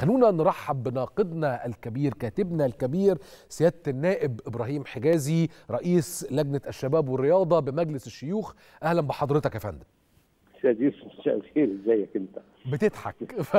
خلونا نرحب بناقدنا الكبير كاتبنا الكبير سياده النائب ابراهيم حجازي رئيس لجنه الشباب والرياضه بمجلس الشيوخ اهلا بحضرتك يا فندم استاذ يوسف مساء الخير ازيك انت بتضحك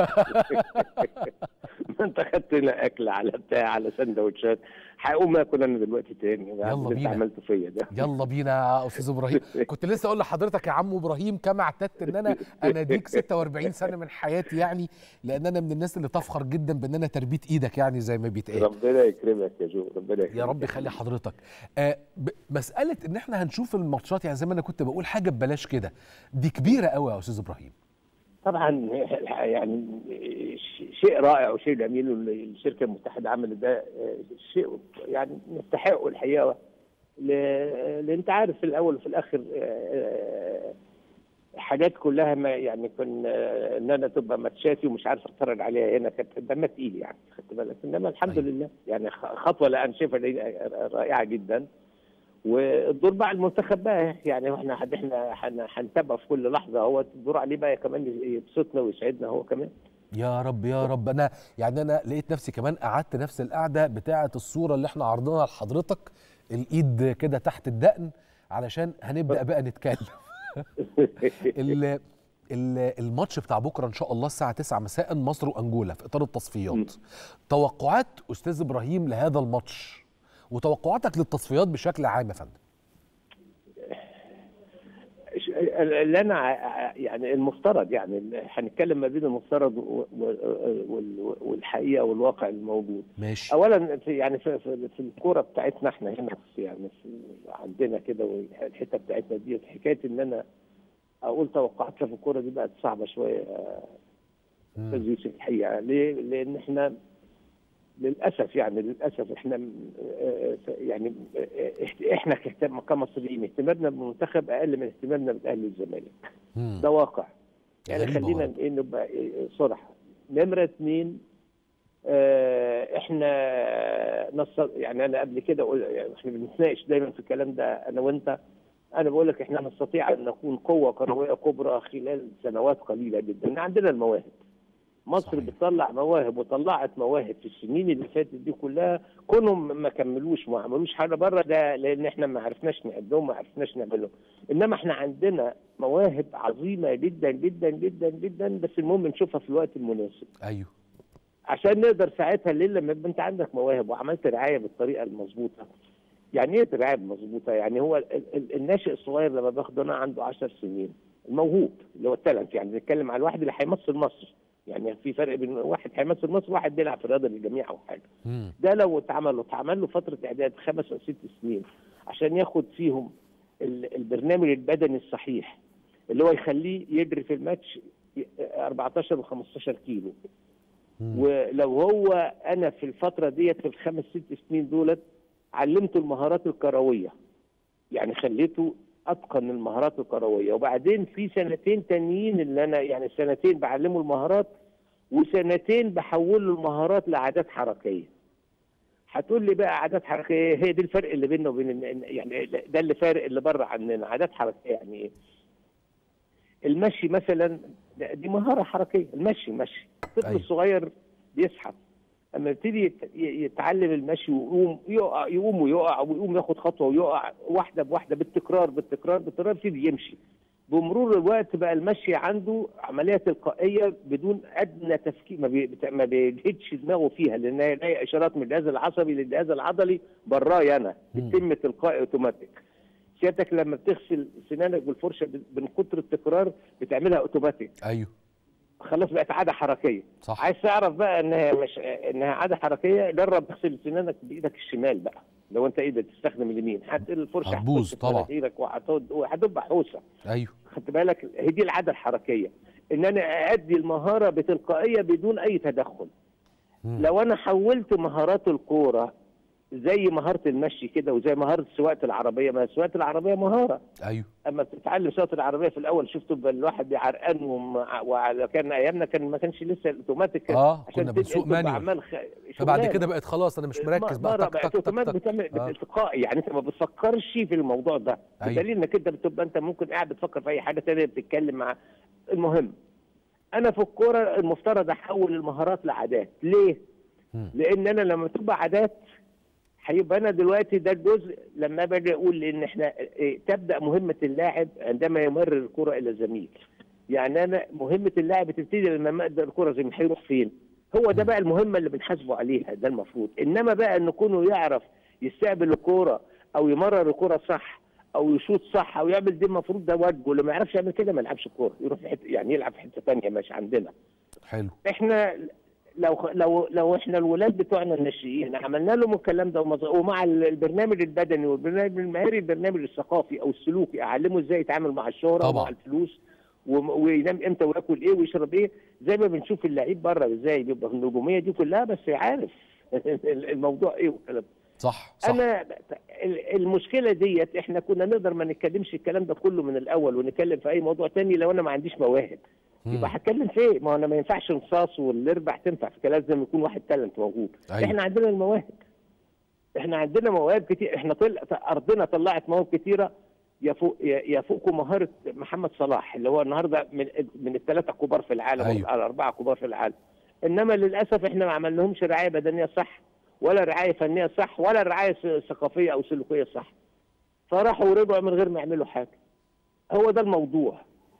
ما انت خدت لنا اكل على بتاع على سندوتشات هقوم اكل انا دلوقتي تاني يلا اللي بينا. انت عملته فيا ده يلا بينا يا استاذ ابراهيم كنت لسه اقول لحضرتك يا عم ابراهيم كما اعتدت ان انا اناديك 46 سنه من حياتي يعني لان انا من الناس اللي تفخر جدا بان انا تربيت ايدك يعني زي ما بيتقال ربنا يكرمك يا جو ربنا يكرمك يا رب يخلي حضرتك آه ب- مساله ان احنا هنشوف الماتشات يعني زي ما انا كنت بقول حاجه ببلاش كده دي كبيره قوي يا استاذ ابراهيم طبعا يعني ش- شيء رائع وشيء جميل اللي الشركه المتحده عملت ده آه، شيء يعني نستحقه الحقيقه ل- لان انت عارف في الاول وفي الاخر آه، حاجات كلها ما يعني كن آه، ان انا تبقى ماتشاتي ومش عارف اتفرج عليها هنا كانت دمها تقيل يعني خدت بالك انما الحمد أيوة. لله يعني خ- خطوه لا انا شايفها دي رائعه جدا والدور بقى على المنتخب بقى يعني احنا احنا هن- هنتابع في كل لحظه هو الدور عليه بقى كمان يبسطنا ويسعدنا هو كمان يا رب يا رب انا يعني انا لقيت نفسي كمان قعدت نفس القعده بتاعه الصوره اللي احنا عرضناها لحضرتك الايد كده تحت الدقن علشان هنبدا بقى نتكلم ال- ال- الماتش بتاع بكره ان شاء الله الساعه 9 مساء مصر وانجولا في اطار مم. التصفيات توقعات استاذ ابراهيم لهذا الماتش وتوقعاتك للتصفيات بشكل عام يا فندم ش- اللي انا ع- يعني المفترض يعني هنتكلم ما بين المفترض و- و- وال- والحقيقه والواقع الموجود ماشي اولا في يعني في, في, في الكوره بتاعتنا احنا هنا في يعني في عندنا كده والحته بتاعتنا دي حكايه ان انا اقول توقعاتنا في الكوره دي بقت صعبه شويه مم. استاذ يوسف الحقيقه ليه؟ لان احنا للاسف يعني للاسف احنا م- آه، آه، يعني آه، احنا كاهتم- كمصريين اهتمامنا بالمنتخب اقل من اهتمامنا بالاهلي والزمالك مم. ده واقع يعني غريبة خلينا برضه. إيه نبقى إيه صراحه نمره اثنين آه، احنا نص يعني انا قبل كده قل- يعني احنا بنتناقش دايما في الكلام ده انا وانت انا بقول لك احنا نستطيع ان نكون قوه كرويه كبرى خلال سنوات قليله جدا إن عندنا المواهب مصر صحيح. بتطلع مواهب وطلعت مواهب في السنين اللي فاتت دي كلها كونهم ما كملوش ما عملوش حاجه بره ده لان احنا ما عرفناش نقدهم ما عرفناش نعملهم انما احنا عندنا مواهب عظيمه جدا جدا جدا جدا بس المهم نشوفها في الوقت المناسب ايوه عشان نقدر ساعتها الليل لما يبقى انت عندك مواهب وعملت رعايه بالطريقه المظبوطه يعني ايه رعايه مظبوطه يعني هو ال- ال- الناشئ الصغير لما باخده انا عنده 10 سنين الموهوب اللي هو التالنت يعني بنتكلم على الواحد اللي هيمثل مصر يعني في فرق بين واحد هيمثل مصر وواحد بيلعب في الرياضه للجميع او حاجه مم. ده لو اتعمل له اتعمل له فتره اعداد خمس او ست سنين عشان ياخد فيهم ال- البرنامج البدني الصحيح اللي هو يخليه يجري في الماتش 14 و15 كيلو مم. ولو هو انا في الفتره ديت في الخمس ست سنين دولت علمته المهارات الكرويه يعني خليته اتقن المهارات الكرويه وبعدين في سنتين تانيين اللي انا يعني سنتين بعلمه المهارات وسنتين بحول له المهارات لعادات حركيه هتقول لي بقى عادات حركيه هي دي الفرق اللي بيننا وبين الن- يعني ده اللي فارق اللي بره عننا عادات حركيه يعني ايه المشي مثلا ده- دي مهاره حركيه المشي مشي الطفل أيوة. الصغير بيزحف اما يبتدي يت- ي- يتعلم المشي ويقوم يقع يقوم ويقع ويقوم ياخد خطوه ويقع واحده بواحده بالتكرار بالتكرار بالتكرار يبتدي يمشي بمرور الوقت بقى المشي عنده عمليه تلقائيه بدون ادنى تفكير ما بي- بت- ما بيجهدش دماغه فيها لان هي هي اشارات من الجهاز العصبي للجهاز العضلي براي انا مم. بتتم تلقائي اوتوماتيك سيادتك لما بتغسل سنانك بالفرشه ب- من كتر التكرار بتعملها اوتوماتيك ايوه خلاص بقت عاده حركيه صح عايز تعرف بقى انها مش انها عاده حركيه جرب تغسل سنانك بايدك الشمال بقى لو انت ايدك تستخدم اليمين هتقل الفرشه هتبوظ هتخش في طبعا. مناخيرك وهتقعد- وهتبقى حوسه ايوه خدت بالك هي دي العاده الحركيه ان انا اادي المهاره بتلقائيه بدون اي تدخل مم. لو انا حولت مهارات الكوره زي مهاره المشي كده وزي مهاره سواقه العربيه ما سواقه العربيه مهاره ايوه اما بتتعلم سواقه العربيه في الاول شفت بقى الواحد بيعرقان ومع- وعلى كان ايامنا كان ما كانش لسه الاوتوماتيك اه عشان كنا تنقل بنسوق تبقى مانيوال عمال خ... فبعد شغلانة. كده بقت خلاص انا مش مركز بقى مرة تك بقت تك تك اوتوماتيك تك بتعمل آه. تلقائي يعني انت ما بتفكرش في الموضوع ده أيوة. بدليل انك انت بتبقى انت ممكن قاعد بتفكر في اي حاجه تانية بتتكلم مع المهم انا في الكوره المفترض احول المهارات لعادات ليه مم. لان انا لما تبقى عادات هيبقى انا دلوقتي ده الجزء لما باجي اقول ان احنا إيه، تبدا مهمه اللاعب عندما يمرر الكره الى زميل يعني انا مهمه اللاعب بتبتدي لما يقدر الكره زي ما هيروح فين هو ده بقى المهمه اللي بنحاسبه عليها ده المفروض انما بقى ان كونه يعرف يستقبل الكوره او يمرر الكوره صح او يشوط صح او يعمل دي المفروض ده واجبه اللي ما يعرفش يعمل كده ما يلعبش كوره يروح في حته يعني يلعب في حته ثانيه مش عندنا حلو احنا لو لو لو احنا الولاد بتوعنا الناشئين عملنا لهم الكلام ده ومز- ومع البرنامج البدني والبرنامج المهاري البرنامج الثقافي او السلوكي اعلمه ازاي يتعامل مع الشهره طبعا. ومع الفلوس وم- وينام امتى وياكل ايه ويشرب ايه زي ما بنشوف اللعيب بره ازاي بيبقى النجوميه دي كلها بس عارف الموضوع ايه والكلام ده. صح صح انا ال- المشكله ديت احنا كنا نقدر ما نتكلمش الكلام ده كله من الاول ونتكلم في اي موضوع تاني لو انا ما عنديش مواهب مم. يبقى هتكلم في ايه؟ ما هو انا ما ينفعش نصاص والاربع تنفع في كلام لازم يكون واحد تالنت موجود أيوة. احنا عندنا المواهب احنا عندنا مواهب كتير احنا طل... ارضنا طلعت مواهب كتيره يفوق يفوق مهاره محمد صلاح اللي هو النهارده من من الثلاثه الكبار في العالم أيوة. او الاربعه كبار في العالم انما للاسف احنا ما عملناهمش رعايه بدنيه صح ولا رعايه فنيه صح ولا رعايه س- ثقافيه او سلوكيه صح فراحوا ورجعوا من غير ما يعملوا حاجه هو ده الموضوع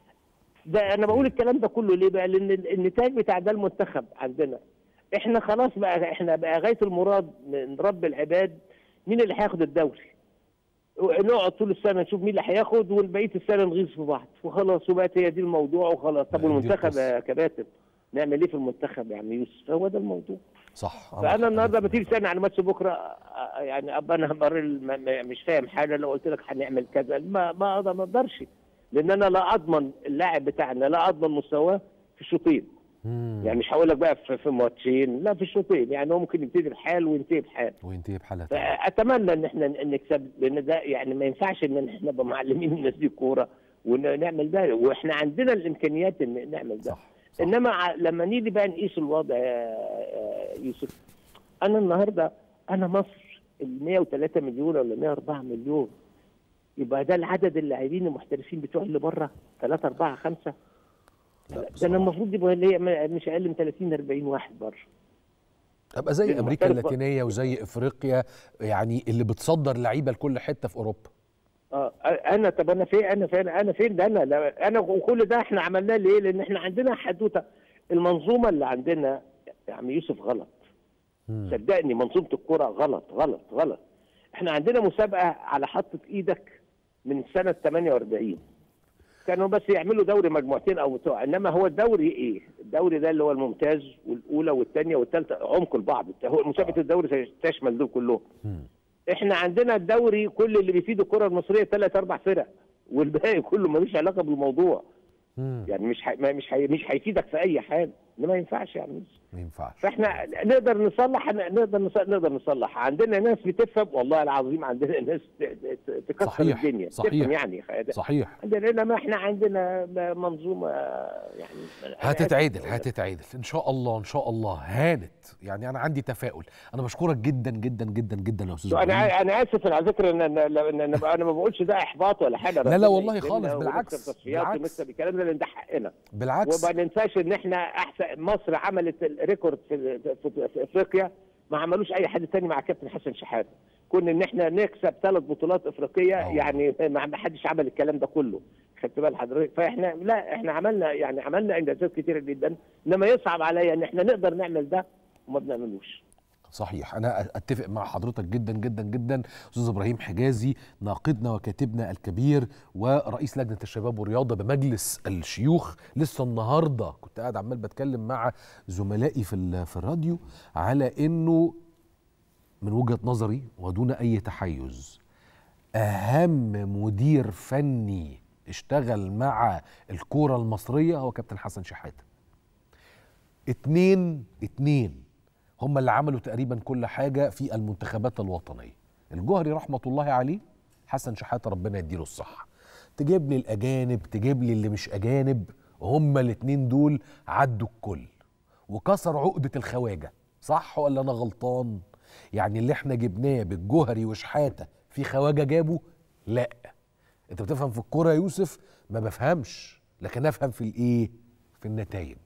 ده انا بقول الكلام ده كله ليه بقى لان النتاج بتاع ده المنتخب عندنا احنا خلاص بقى احنا بقى غايه المراد من رب العباد مين اللي هياخد الدوري نقعد طول السنه نشوف مين اللي هياخد وبقيه السنه نغيظ في بعض وخلاص وبقت هي دي الموضوع وخلاص طب دي والمنتخب القصة. يا كباتن نعمل ايه في المنتخب يا عم يوسف هو ده الموضوع صح فانا النهارده لما تيجي تسالني عن ماتش بكره آه، يعني ابقى انا همر ما- ما- مش فاهم حاجه لو قلت لك هنعمل كذا ما ما أقدر- ما اقدرش لان انا لا اضمن اللاعب بتاعنا لا اضمن مستواه في الشوطين مم. يعني مش هقول لك بقى في, في ماتشين لا في الشوطين يعني هو ممكن يبتدي بحال وينتهي بحال وينتهي بحالة تانية. فاتمنى ان احنا نكسب لان ده يعني ما ينفعش ان احنا نبقى معلمين الناس دي الكوره ونعمل ده واحنا عندنا الامكانيات ان نعمل ده صح صح. انما ع- لما نيجي بقى نقيس الوضع يا يا يوسف انا النهارده انا مصر ال 103 مليون ولا 104 مليون يبقى ده العدد اللاعبين المحترفين بتوع اللي بره 3 4 5 لا، ده انا بصراحة. المفروض يبقى اللي هي م- مش اقل من 30 40 واحد بره ابقى زي لأن امريكا محترف بقى. اللاتينيه وزي افريقيا يعني اللي بتصدر لعيبه لكل حته في اوروبا اه انا طب انا فين انا فين انا فين ده انا لا- انا وكل ده احنا عملناه ليه؟ لان احنا عندنا حدوته المنظومه اللي عندنا يا عم يوسف غلط مم. صدقني منظومه الكره غلط غلط غلط احنا عندنا مسابقه على حطة ايدك من سنه 48 كانوا بس يعملوا دوري مجموعتين او بتوع انما هو الدوري ايه؟ الدوري ده اللي هو الممتاز والاولى والثانيه والثالثه عمق البعض هو مسابقه الدوري تشمل دول كلهم مم. احنا عندنا الدوري كل اللي بيفيد الكره المصريه ثلاث اربع فرق والباقي كله ملوش علاقه بالموضوع مم. يعني مش حي... ما- مش حي... مش هيفيدك في اي حاجه ده ما ينفعش يعني ما ينفعش فاحنا نقدر نصلح نقدر نصلح نقدر نصلح عندنا ناس بتفهم والله العظيم عندنا ناس ت- ت- تكسر صحيح، الدنيا صحيح. تفهم يعني صحيح عندنا انما احنا عندنا منظومه يعني أنا آسف. هتتعدل هتتعدل ان شاء الله ان شاء الله هانت يعني انا عندي تفاؤل انا بشكرك جدا جدا جدا جدا يا استاذ شو انا إبراهيم. انا اسف على ذكر ان ان ان انا انا ما بقولش ده احباط ولا حاجه لا، لا ربنا والله يكرمنا خالص، ونكسب بالعكس، تصفيات بالعكس. ونكسب الكلام ده لان ده حقنا بالعكس وما ننساش ان احنا احسن مصر عملت الريكورد في, في, في افريقيا ما عملوش اي حد تاني مع كابتن حسن شحاته كنا ان احنا نكسب ثلاث بطولات افريقيه أوه. يعني ما ما حدش عمل الكلام ده كله خدت بال حضرتك فاحنا لا احنا عملنا يعني عملنا انجازات كتيره جدا انما يصعب عليا ان احنا نقدر نعمل ده وما بنعملوش صحيح انا اتفق مع حضرتك جدا جدا جدا استاذ ابراهيم حجازي ناقدنا وكاتبنا الكبير ورئيس لجنه الشباب والرياضه بمجلس الشيوخ لسه النهارده كنت قاعد عمال بتكلم مع زملائي في ال- في الراديو على انه من وجهه نظري ودون اي تحيز اهم مدير فني اشتغل مع الكوره المصريه هو كابتن حسن شحاته اتنين اتنين هم اللي عملوا تقريبا كل حاجة في المنتخبات الوطنية الجوهري رحمة الله عليه حسن شحاتة ربنا يديله الصحة تجيب لي الأجانب تجيب لي اللي مش أجانب هم الاتنين دول عدوا الكل وكسر عقدة الخواجة صح ولا أنا غلطان يعني اللي احنا جبناه بالجوهري وشحاتة في خواجة جابه لا انت بتفهم في الكورة يا يوسف ما بفهمش لكن افهم في الايه في النتائج